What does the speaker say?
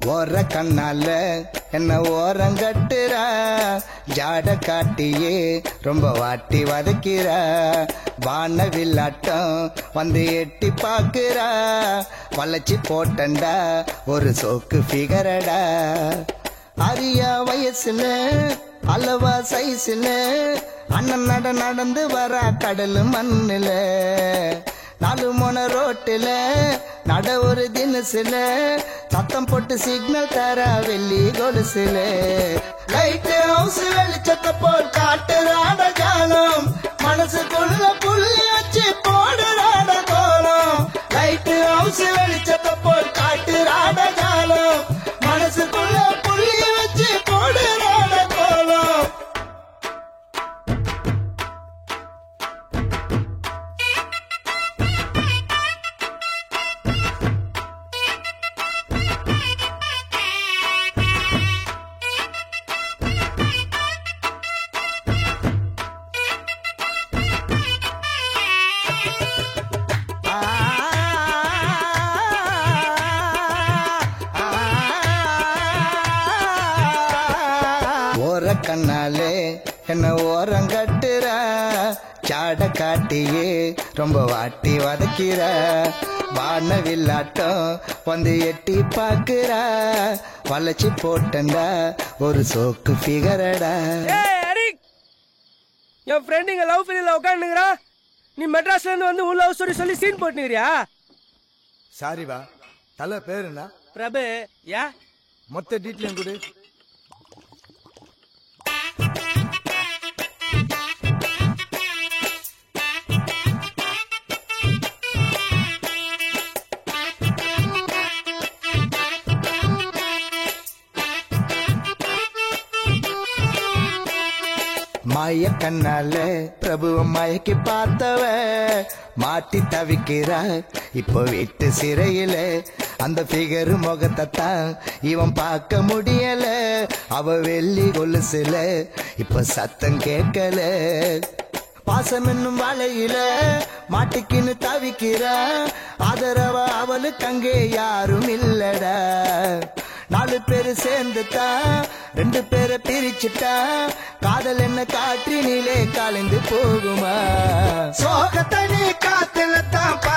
ஓர கண்ணால என்ன ஓரம் கட்டுறா ஜாட காட்டியே ரொம்ப வாட்டி வதக்கிறா வான வில்லாட்டம் வந்து எட்டி பாக்குறா வளைச்சி போட்டண்டா ஒரு சோக்கு ஃபிகரடா அரியா வயசுல அளவா சைஸ்ல அண்ணன் நட நடந்து வரா கடல் மண்ணுல நாலு மொன ரோட்டுல நட ஒரு தினசுல சத்தம் போட்டு சிக்னல் தர வெள்ளி கொலுசுல லைட் ஹவுஸ் வெளிச்சத்தை போல் காட்டுறாட ஜாலம் மனசுக்குள்ள புள்ளி வச்சு போடுறாட கோலம் லைட் ஹவுஸ் வெளிச்சத்தை போல் காட்டுறாட ஜாலம் மனசுக்குள்ள புள்ளி வச்சு போடுறாட கோலம் ஓர கண்ணாலே என்ன ஓரம் கட்டுறா சாட காட்டியே ரொம்ப வாட்டி வதக்கிறா வான வில்லாட்டம் வந்து எட்டி பாக்குறா வளைச்சி போட்டண்டா ஒரு சோக்கு ஃபிகரடா ஏய் அரிக் என் ஃப்ரெண்ட் இங்க லவ் ஃபீலில் உட்காந்துக்கிறா நீ மெட்ராஸ்ல இருந்து வந்து உன் லவ் ஸ்டோரி சொல்லி சீன் போட்டுக்கிறியா சாரிவா தலை பேர் என்ன பிரபு யா மொத்த டீட்டெயிலும் கொடு மாய கண்ணால பிரபுவ மயக்கி பார்த்தவ மாட்டி தவிக்கிறா இப்போ வீட்டு சிறையில அந்த ஃபிகர் முகத்தை தான் இவன் பார்க்க முடியல அவ வெள்ளி கொலுசுல இப்ப சத்தம் கேட்கல பாசம் என்னும் வலையில மாட்டிக்கின்னு தவிக்கிறா ஆதரவ அவளுக்கு அங்கே யாரும் இல்லடா நாலு பேரு சேர்ந்துட்டா ரெண்டு பேரை பிரிச்சுட்டா காதல் என்ன காற்றினிலே கலைந்து போகுமா சோகத்தை நீ காத்துல தான்